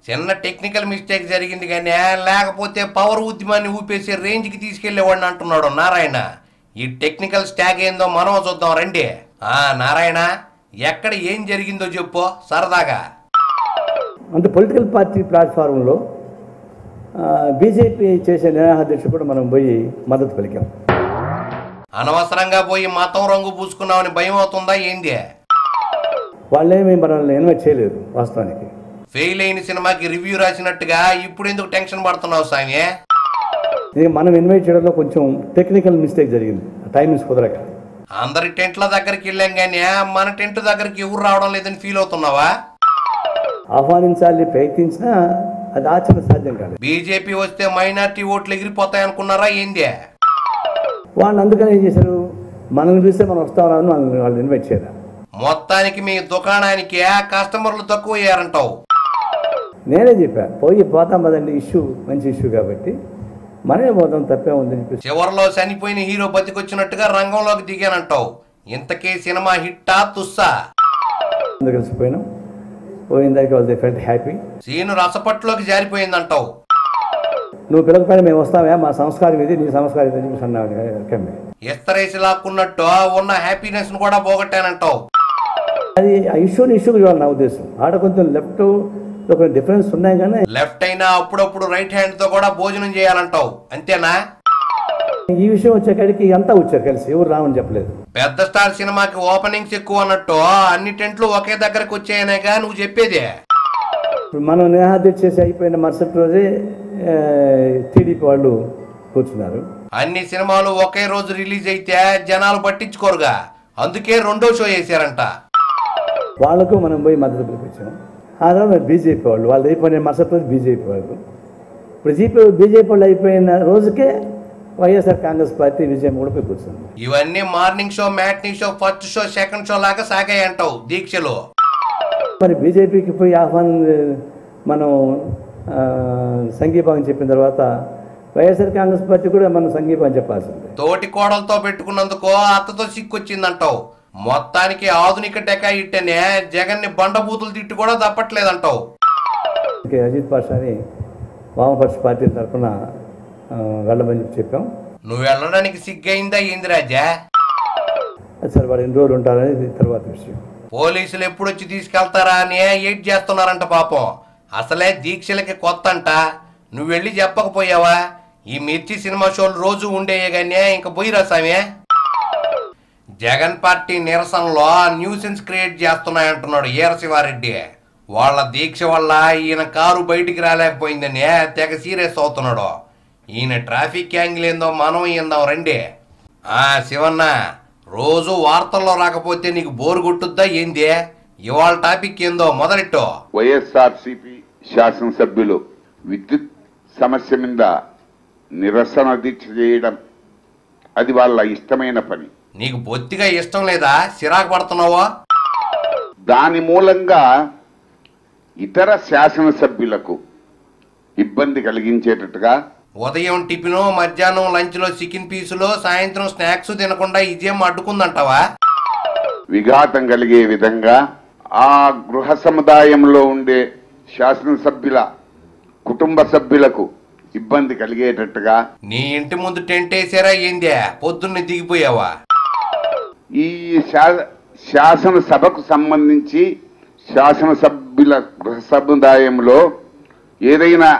చిన్న technical mistake జరిగింది కానీ లేకపోతే పవర్ ఉద్యమాన్ని ఊపేసే రేంజ్కి తీసుకెళ్లేవాడిని అంటున్నాడు నారాయణ ఈ టెక్నికల్ స్టాక్ ఏందో మనం చూద్దాం రండి ఆ నారాయణ ఎక్కడ ఏం జరిగిందో చెప్పు సరదాగా అంటే పొలిటికల్ పార్టీ ప్లాట్ఫారంలో బీజేపీ చేసే నిరాహాదీక్ష కూడా మనం పోయి మద్దతు పలికాం అనవసరంగా పోయి మతం రంగు పూసుకున్నామని భయం అవుతుందా ఏంది వాళ్ళేమి మనల్ని ఇన్వైట్ చేయలేదు వాస్తవానికి ఫెయిల్ అయిన సినిమాకి రివ్యూ రాసినట్టుగా ఇప్పుడు ఎందుకు టెన్షన్ పడుతున్నావు స్వామి ఇది మనం ఇన్వైట్ చేయడంలో కొంచెం టెక్నికల్ మిస్టేక్ జరిగింది టైమింగ్స్ కుదరక అందరి టెంట్ల దగ్గరికి వెళ్ళాం కానీ మన టెంట్ దగ్గరికి ఎవరు రావడం లేదని ఫీల్ అవుతున్నావా ఆహ్వానించాలి ప్రయత్నించినా అది ఆచరణ సాధ్యం కాలేదు బీజేపీ వస్తే మైనార్టీ ఓట్లు ఎగిరిపోతాయి అనుకున్నారా ఏంది వాళ్ళు అందుకని ఏం చేశారు మనల్ని చూస్తే మనం వస్తామని వాళ్ళని వాళ్ళు ఇన్వైట్ చేయరు మొత్తానికి మీ దుకాణానికి కస్టమర్లు తక్కువ అయ్యారంటావు నేనే చెప్పా పోయి పోతాం పదండి ఇష్యూ మంచి ఇష్యూ కాబట్టి మనమే పోతాం తప్పే ఉందని చెప్పేసి చివరిలో చనిపోయిన హీరో బతికొచ్చినట్టుగా రంగంలోకి దిగానంటావు ఇంతకీ సినిమా హిట్టా తుస్సా అందరూ కలిసిపోయినాం పోయిన దాకా వాళ్ళు ఫెల్ట్ హ్యాపీ సీను రసపట్లోకి జారిపోయిందంటావు నువ్వు పిల్లకపోయినా మేము వస్తామే మా సంస్కారం ఇది నీ సంస్కారం ఇది అని చెప్పేసి అన్నావు కమ్మి ఎస్తరేసి లాక్కున్నట్టు ఉన్న హ్యాపీనెస్ ను కూడా పోగొట్టానంటావు అది ఆ ఇష్యూని ఇష్యూకి చూడాలి నా ఉద్దేశం ఆడ కొంచెం లెఫ్ట్ కొంచెం డిఫరెన్స్ ఉన్నాయి కానీ లెఫ్ట్ అయినా అప్పుడప్పుడు రైట్ హ్యాండ్ తో కూడా భోజనం చేయాలంటావు అంతేనా ఈ విషయం వచ్చేకాడికి అంతా వచ్చారు కలిసి ఎవరు రామని చెప్పలేదు పెద్ద స్టార్ సినిమాకి ఓపెనింగ్స్ ఎక్కువ అన్నట్టు అన్ని టెంట్లు ఒకే దగ్గరకు వచ్చాయనేగా నువ్వు చెప్పేది ఇప్పుడు మనం నేహాదీక్ష చేసి అయిపోయిన మరుసటి రోజే టీడీపీ వాళ్ళు కూర్చున్నారు అన్ని సినిమాలు ఒకే రోజు రిలీజ్ అయితే జనాలు పట్టించుకోరుగా అందుకే రెండో షో వేసారంట వాళ్ళకు మనం పోయి మద్దతు పిలిపించాం ఆ తర్వాత బీజేపీ వాళ్ళు వాళ్ళు అయిపోయిన మరుసటి రోజు బీజేపీ వాళ్ళు ఇప్పుడు జీపీ బీజేపీ వాళ్ళు అయిపోయిన రోజుకే వైఎస్ఆర్ కాంగ్రెస్ పార్టీ విజయం కూడా పోయి కూర్చుంది ఇవన్నీ morning show matinee show first show second show లాగా సాగాయి అంటావు దీక్షలు మరి బీజేపీకి పోయి ఆహ్వానం మనం ఆ, సంఘీభావం చెప్పిన తర్వాత వైఎస్ఆర్ కాంగ్రెస్ పార్టీ కూడా మనం సంఘీభావం చెప్పాల్సిందే తోటి కోడలతో పెట్టుకున్నందుకు అత్తతో సిక్కొచ్చిందంటావు మొత్తానికి ఆధునిక టెకా ఇట్టనే జగన్ ని బండబూతులు తిట్టు కూడా తప్పట్లేదంటావు ఇంకా అజిత్ పాషాని వామపక్ష పార్టీ తరఫున ఆ, వెళ్ళమని చెప్పి చెప్పాం నువ్వు వెళ్ళడానికి సిగ్గయిందా ఏంది రాజా అది సరే వాడు ఎన్ని రోజులు ఉంటారనేది తర్వాత విషయం పోలీసులు ఎప్పుడు వచ్చి తీసుకెళ్తారా అని ఏడ్ చేస్తున్నారంట పాపం అసలే దీక్షలకి కొత్త అంట నువ్వు వెళ్ళి చెప్పకపోయావా ఈ మిర్చి సినిమా షోలు రోజు ఉండేయే గానీ ఇంక పోయిరా సామే జగన్ పార్టీ నిరసనలో న్యూసెన్స్ క్రియేట్ చేస్తున్నాయంటున్నాడు ఈర శివారెడ్డి వాళ్ళ దీక్ష వల్ల ఈయన కారు బయటికి రాలేకపోయిందని తెగ సీరియస్ అవుతున్నాడు ఈయన ట్రాఫిక్ యాంగిల్ ఏందో మనం ఏందాం రండి ఆ శివన్న రోజు వార్తల్లో రాకపోతే నీకు బోరు కొట్టుద్దా ఏంది ఇవాళ టాపిక్ ఏందో మొదలెట్టో వైఎస్ఆర్సిపి శాసనసభ్యులు విద్యుత్ సమస్య మీద నిరసన దీక్ష చేయడం అది వాళ్ళ ఇష్టమైన పని నీకు బొత్తిగా ఇష్టం లేదా చిరాకు పడుతున్నావో దాని మూలంగా ఇతర శాసనసభ్యులకు ఇబ్బంది కలిగించేటట్టుగా ఉదయం టిఫిను మధ్యాహ్నం లంచ్లో చికెన్ పీసులు సాయంత్రం స్నాక్స్ తినకుండా ఇదేం అడ్డుకుందంటావా విఘాతం కలిగే విధంగా ఆ గృహ సముదాయంలో ఉండే శాసనసభ్యుల కుటుంబ సభ్యులకు ఇబ్బంది కలిగేటట్టుగా నీ ఇంటి ముందు టెంట్ వేసారా ఏందే పొద్దున్నే దిగిపోయావా ఈ శా- శాసనసభకు సంబంధించి శాసనసభ్యుల గృహ సముదాయంలో ఏదైనా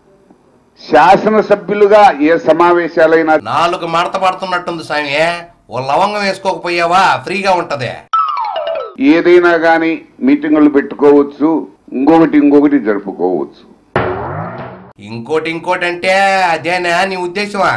శాసనసభ్యులుగా ఏ సమావేశాలైనా నాలుగు మడత పడుతున్నట్టుంది స్వామి ఓ లవంగం వేసుకోకపోయావా ఫ్రీగా ఉంటది ఏదైనా కానీ మీటింగులు పెట్టుకోవచ్చు ఇంకొకటి ఇంకొకటి జరుపుకోవచ్చు ఇంకోటి ఇంకోటి అంటే అదేనా నీ ఉద్దేశమా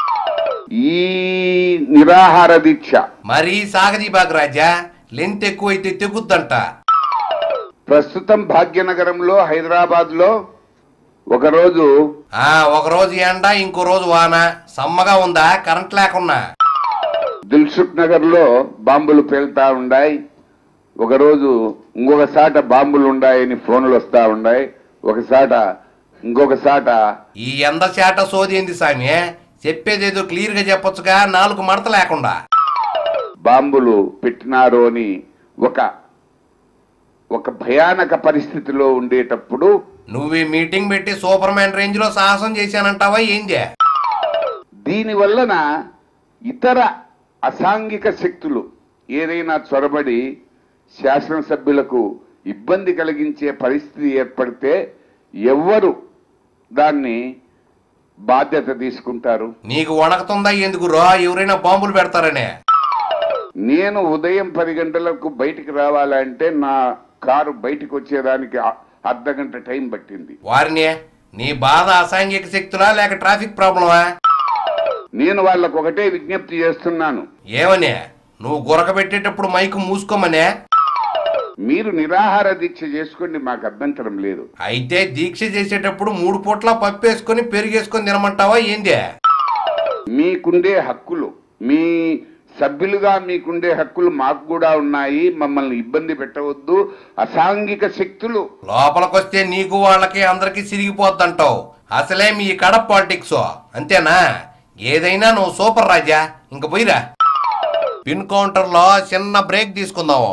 ఈ నిరాహార దీక్ష మరీ సాగదీబాగు రాజా లెంత్ ఎక్కువైతే తెగుద్దంట ప్రస్తుతం భాగ్యనగరంలో హైదరాబాద్ లో ఒకరోజు ఆ ఒక రోజు ఎండ ఇంకో రోజు వాన సమ్మగా ఉందా కరెంట్ లేకున్నా దిల్సుఖ్ నగర్ లో బాంబులు పేలుతా ఉన్నాయి ఒకరోజు ఇంకొక సాట బాంబులు ఉన్నాయని ఫోన్లు వస్తా ఉన్నాయి ఒకసాట ఇంకొక సాట ఈ ఎండ చేట సోదేంది స్వామి చెప్పేదేదో క్లియర్ గా చెప్పొచ్చుగా నాలుగు మడత లేకుండా బాంబులు పెట్టినారు అని ఒక ఒక భయానక పరిస్థితిలో ఉండేటప్పుడు నువ్వు ఈ మీటింగ్ పెట్టి సూపర్ మ్యాన్ రేంజ్ లో సాహసం చేశానంటావా ఏందే దీని వలన ఇతర అసాంఘిక శక్తులు ఏదైనా చొరబడి శాసనసభ్యులకు ఇబ్బంది కలిగించే పరిస్థితి ఏర్పడితే ఎవ్వరు దాన్ని బాధ్యత తీసుకుంటారు నీకు వణకుతుందా ఎందుకు రా ఎవరైనా బాంబులు పెడతారనే నేను ఉదయం పది గంటలకు బయటికి రావాలంటే నా కారు బయటికి వచ్చేదానికి అ- అర్ధ గంట టైం పట్టింది వారిని నీ బాధ అసాంఘిక శక్తులా లేక ట్రాఫిక్ ప్రాబ్లమా నేను వాళ్ళకు ఒకటే విజ్ఞప్తి చేస్తున్నాను ఏమనే నువ్వు గురక పెట్టేటప్పుడు మైకు మూసుకోమనే మీరు నిరాహార దీక్ష చేసుకోండి మాకు అభ్యంతరం లేదు అయితే దీక్ష చేసేటప్పుడు మూడు పూట్ల పప్పు వేసుకొని పెరిగేసుకొని తినమంటావా ఏందే మీకుండే హక్కులు మీ సభ్యులుగా మీకుండే హక్కులు మాకు కూడా ఉన్నాయి మమ్మల్ని ఇబ్బంది పెట్టవద్దు అసాంఘిక శక్తులు లోపలికొస్తే నీకు వాళ్ళకి అందరికి సిరిగిపోద్దంటావు అసలే మీ కడప పాలిటిక్స్ అంతేనా ఏదైనా నువ్వు సూపర్ రాజా ఇంక పోయిరా పిన్ కౌంటర్లో చిన్న బ్రేక్ తీసుకుందాము